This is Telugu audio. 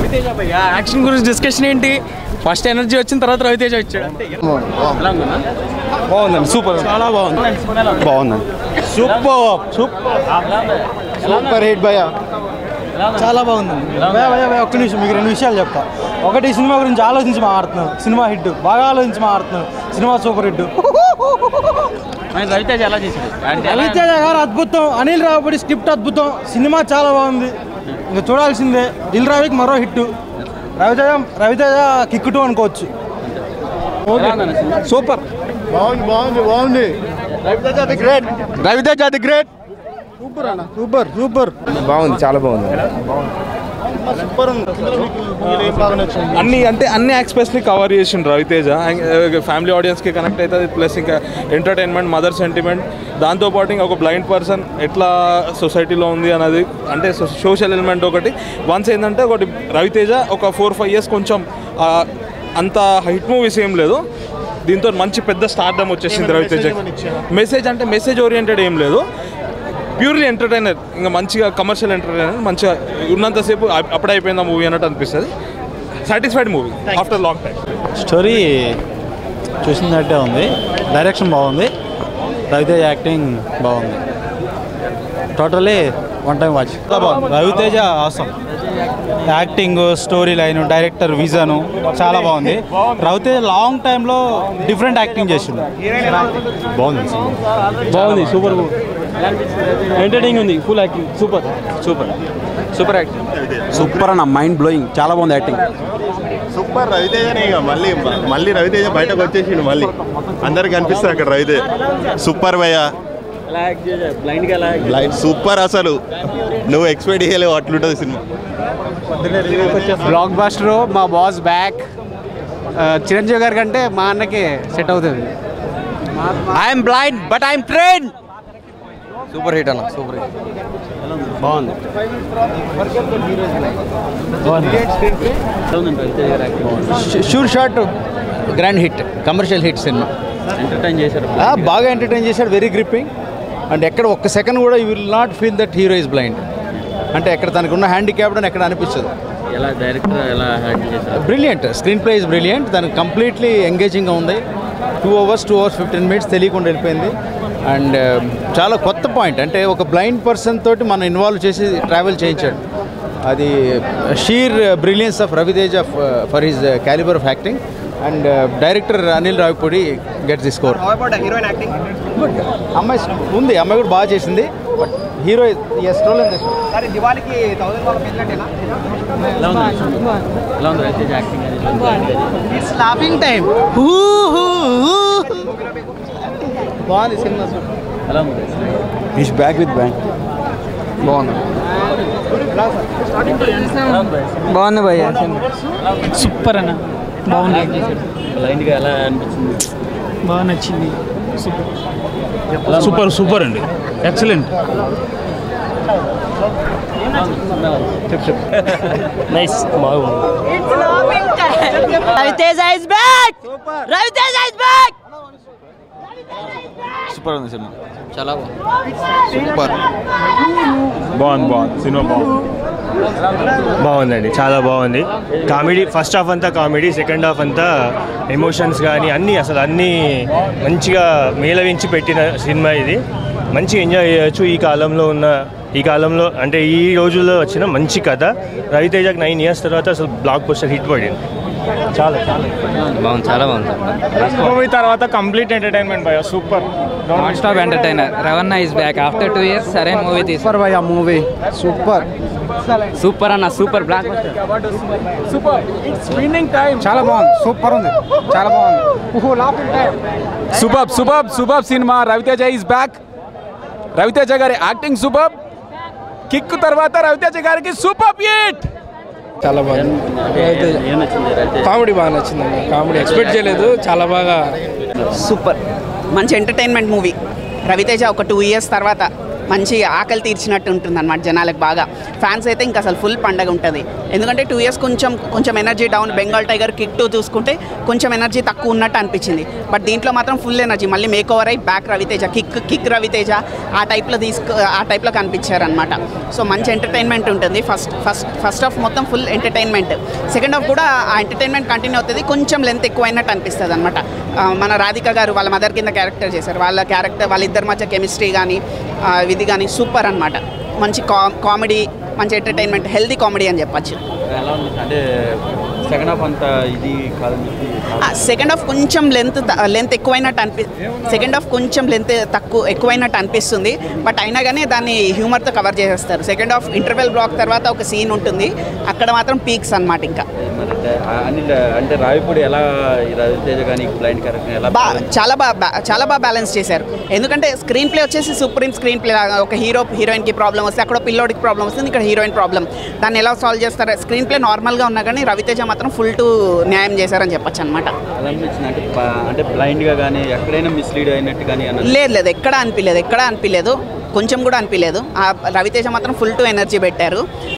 రవితేజ భయ్య యాక్షన్ గురించి డిస్కషన్ ఏంటి ఫస్ట్ ఎనర్జీ వచ్చిన తర్వాత రవితేజ వచ్చాడు అంతే ఎలా ఉందన్నా? బాగుందండి సూపర్ చాలా బాగుంది బాగుందండి సూపర్ సూపర్ హిట్ భయ చాలా బాగుందండి భయ భయ భయ ఒక్క నిమిషం మీకు రెండు విషయాలు చెప్తా ఒకటి ఈ సినిమా గురించి ఆలోచించి మాట్లాడుతున్నాను సినిమా హిట్ బాగా ఆలోచించి మాట్లాడుతున్నాను సినిమా సూపర్ హిట్ మరి రవితేజ ఎలా చేశాడు అంటే ఎలా- రవితేజ గారు అద్భుతం అనిల్ రావుపడి స్క్రిప్ట్ అద్భుతం సినిమా చాలా బాగుంది ఇంకా చూడాల్సిందే దిల్ రావికి మరో hit Raviteja Raviteja Kick two అనుకోవచ్చు ఎలా ఉందన్న సినిమా? సూపర్ బాగుంది బాగుంది బాగుంది Raviteja the great Raviteja the great super super బాగుంది చాలా బాగుంది అన్ని అంటే అన్ని ఆస్పెక్ట్స్ని కవర్ చేసిండు రవితేజ ఫ్యామిలీ ఆడియన్స్కి కనెక్ట్ అవుతుంది ప్లస్ ఇంకా ఎంటర్టైన్మెంట్ మదర్ సెంటిమెంట్ దాంతోపాటు ఇంకా ఒక బ్లైండ్ పర్సన్ ఎట్లా సొసైటీలో ఉంది అనేది అంటే సోషల్ ఎలిమెంట్ ఒకటి వన్స్ ఏంటంటే ఒకటి రవితేజ ఒక ఫోర్ ఫైవ్ ఇయర్స్ కొంచెం ఆ, అంత హైట్ మూవీస్ ఏం లేదు దీంతో మంచి పెద్ద స్టార్డమ్ వచ్చేసింది రవితేజ మెసేజ్ అంటే మెసేజ్ ఓరియంటెడ్ ఏం లేదు ప్యూర్లీ ఎంటర్టైనర్ ఇంకా మంచిగా కమర్షియల్ ఎంటర్టైనర్ మంచిగా ఉన్నంతసేపు అప్- అప్పుడే అయిపోయింది ఆ మూవీ అన్నట్టు అనిపిస్తుంది satisfied movie after long time story చూసినట్టే ఉంది డైరెక్షన్ బాగుంది రవితేజ యాక్టింగ్ బాగుంది టోటలీ వన్ టైం వాచ్ బాగుంది రవితేజ అవసరం acting story line director vision చాలా బాగుంది రవితేజ లాంగ్ టైంలో డిఫరెంట్ యాక్టింగ్ చేసిండు బాగుంది బాగుంది సూపర్ ఎంటర్టైనింగ్ ఉంది full acting super super super acting super అన్న మైండ్ బ్లోయింగ్ చాలా బాగుంది యాక్టింగ్ సూపర్ రవితేజనే ఇక మళ్ళీ మళ్ళీ రవితేజ బయటకు వచ్చేసిండు మళ్ళీ అందరికి కనిపిస్తుంది అక్కడ రవితేజ సూపర్ భయ్య ఎలా యాక్ట్ చేశారు బ్లైండ్గా ఎలా యాక్ట్ లైట్ సూపర్ అసలు నువ్వు ఎక్స్పెక్ట్ చేయలేవు అట్లుంటుంది సినిమా బ్లాక్ బాస్టర్ మా బాస్ బ్యాక్ చిరంజీవి గారి కంటే మా అన్నకి సెట్ అవుతుంది I'm blind but I'm train super hit అన్న సూపర్ హిట్ బాగుంది ఎలా ఉందండి రవితేజ గారి acting sure shot grand hit commercial hit cinema entertain చేశారు ఆ, బాగా ఎంటర్టైన్ చేశాడు వెరీ గ్రిప్పింగ్ అండ్ ఎక్కడ ఒక్క సెకండ్ కూడా you will not feel that hero is blind అంటే ఎక్కడ తనకు ఉన్న హ్యాండిక్యాప్డ్ అని ఎక్కడ అనిపించదు ఎలా డైరెక్టర్ ఎలా హ్యాండిల్ చేశారు brilliant screenplay is brilliant దానికి కంప్లీట్లీ ఎంగేజింగ్గా ఉంది two hours two hours fifteen minutes తెలియకుండా వెళ్ళిపోయింది అండ్ చాలా కొత్త పాయింట్ అంటే ఒక బ్లైండ్ పర్సన్ తోటి మనం ఇన్వాల్వ్ చేసి ట్రావెల్ చేయించాడు అది sheer brilliance of Raviteja for his calibre of acting and director Anil Ravipudi gets the score అమ్మాయి ఉంది అమ్మాయి కూడా బాగా చేసింది బట్ హీరో ఎస్ రోల్ ఎలా ఉంది ఎలా ఉంది రవితేజ యాక్టింగ్ అనేది లాఫింగ్ టైం బాగుంది సినిమా ఎలా ఉంది ఈస్ బ్యాక్ విత్ బ్యాంక్ బాగుంది బాగుంది భయ్య సూపర్ అన్న బాగుంది యాక్ట్ చేశాడు బ్లైండ్గా ఎలా అనిపించింది బాగా నచ్చింది సూపర్ సూపర్ అండి ఎక్సలెంట్ నైస్ బాగుంది Raviteja is back! Raviteja is back! Super ఉంది సినిమా చాలా బాగుంది సూపర్ బాగుంది బాగుంది సినిమా బాగుంది బాగుందండి చాలా బాగుంది కామెడీ ఫస్ట్ హాఫ్ అంతా కామెడీ సెకండ్ హాఫ్ అంతా ఎమోషన్స్ కానీ అన్నీ అసలు అన్నీ మంచిగా మేళవించి పెట్టిన సినిమా ఇది మంచి ఎంజాయ్ చేయొచ్చు ఈ కాలంలో ఉన్న ఈ కాలంలో అంటే ఈ రోజుల్లో వచ్చిన మంచి కథ రవితేజకి నైన్ ఇయర్స్ తర్వాత అసలు బ్లాక్ పోస్టర్ హిట్ పడింది చాలా చాలా బాగుంది చాలా బాగుంది మూవీ తర్వాత కంప్లీట్ ఎంటర్టైన్మెంట్ భయ సూపర్ నాన్ స్టాప్ ఎంటర్టైనర్ రవణ is back after two years సరైన మూవీ తీసి సూపర్ భయ మూవీ సూపర్ సూపర్ అన్న సూపర్ బ్లాక్ చాలా బాగుంది సూపర్ ఉంది చాలా బాగుంది super super super cinema Raviteja is back Raviteja గారి యాక్టింగ్ సూపర్ కిక్ తర్వాత రవితేజ గారికి సూపర్ హిట్ చాలా బాగుంది ఏం నచ్చింది రవితేజ కామెడీ బాగా నచ్చిందండి కామెడీ ఎక్స్పెక్ట్ చేయలేదు చాలా బాగా సూపర్ మంచి ఎంటర్టైన్మెంట్ మూవీ రవితేజ ఒక టూ ఇయర్స్ తర్వాత మంచి ఆకలి తీర్చినట్టు ఉంటుంది అనమాట జనాలకు బాగా ఫ్యాన్స్ అయితే ఇంకా అసలు ఫుల్ పండగ ఉంటుంది ఎందుకంటే టూ ఇయర్స్ కొంచెం కొంచెం energy down Bengal tiger kick two చూసుకుంటే కొంచెం ఎనర్జీ తక్కువ ఉన్నట్టు అనిపించింది బట్ దీంట్లో మాత్రం ఫుల్ ఎనర్జీ మళ్ళీ మేక్ ఓవర్ అయ్యి back Raviteja kick kick Raviteja ఆ టైప్లో తీసుకు ఆ టైప్లో కనిపించారనమాట సో మంచి ఎంటర్టైన్మెంట్ ఉంటుంది ఫస్ట్ ఫస్ట్ ఫస్ట్ హాఫ్ మొత్తం ఫుల్ ఎంటర్టైన్మెంట్ సెకండ్ హాఫ్ కూడా ఆ ఎంటర్టైన్మెంట్ కంటిన్యూ అవుతుంది కొంచెం లెంత్ ఎక్కువైనట్టు అనిపిస్తుంది అనమాట మన రాధిక గారు వాళ్ళ మదర్ కింద క్యారెక్టర్ చేశారు వాళ్ళ క్యారెక్టర్ వాళ్ళిద్దరి మధ్య కెమిస్ట్రీ కానీ ఇది కానీ సూపర్ అనమాట మంచి కా కామెడీ మంచి ఎంటర్టైన్మెంట్ హెల్దీ కామెడీ అని చెప్పచ్చు ఎలా ఉంది అంటే సెకండ్ హాఫ్ అంతా ఇది కాదు సెకండ్ హాఫ్ కొంచెం లెంత్ లెంత్ ఎక్కువైనట్టు అనిపి సెకండ్ హాఫ్ కొంచెం లెంత్ తక్కువ ఎక్కువైనట్టు అనిపిస్తుంది బట్ అయినా కానీ దాన్ని హ్యూమర్తో కవర్ చేసేస్తారు సెకండ్ హాఫ్ ఇంటర్వెల్ బ్లాక్ తర్వాత ఒక సీన్ ఉంటుంది అక్కడ మాత్రం పీక్స్ అనమాట ఇంకా మరి అంటే ఆ- అనిల్ అంటే రావిపూడి ఎలా ఈ రవితేజ కానీ బ్లైండ్ క్యారెక్టర్ ఎలా బా చాలా బాగా చాలా బాగా బ్యాలెన్స్ చేశారు ఎందుకంటే స్క్రీన్ ప్లే వచ్చేసి సుప్రీం స్క్రీన్ ప్లే లాగా ఒక హీరో హీరోయిన్కి ప్రాబ్లం వస్తే అక్కడ పిల్లోడికి ప్రాబ్లం వస్తుంది ఇక్కడ హీరోయిన్ ప్రాబ్లం దాన్ని ఎలా సాల్వ్ చేస్తారు స్క్రీన్ ప్లే నార్మల్గా ఉన్నా కానీ రవితేజ మాత్రం ఫుల్ టు న్యాయం చేశారని చెప్పొచ్చు అనమాట ఎలా అనిపించింది అంటే బా- అంటే బ్లైండ్గా కానీ ఎక్కడైనా మిస్లీడ్ అయినట్టు కానీ అన్న లేదు లేదు ఎక్కడ అనిపించలేదు ఎక్కడ అనిపించలేదు కొంచెం కూడా అనిపించలేదు ఆ రవితేజ మాత్రం ఫుల్ టు ఎనర్జీ పెట్టారు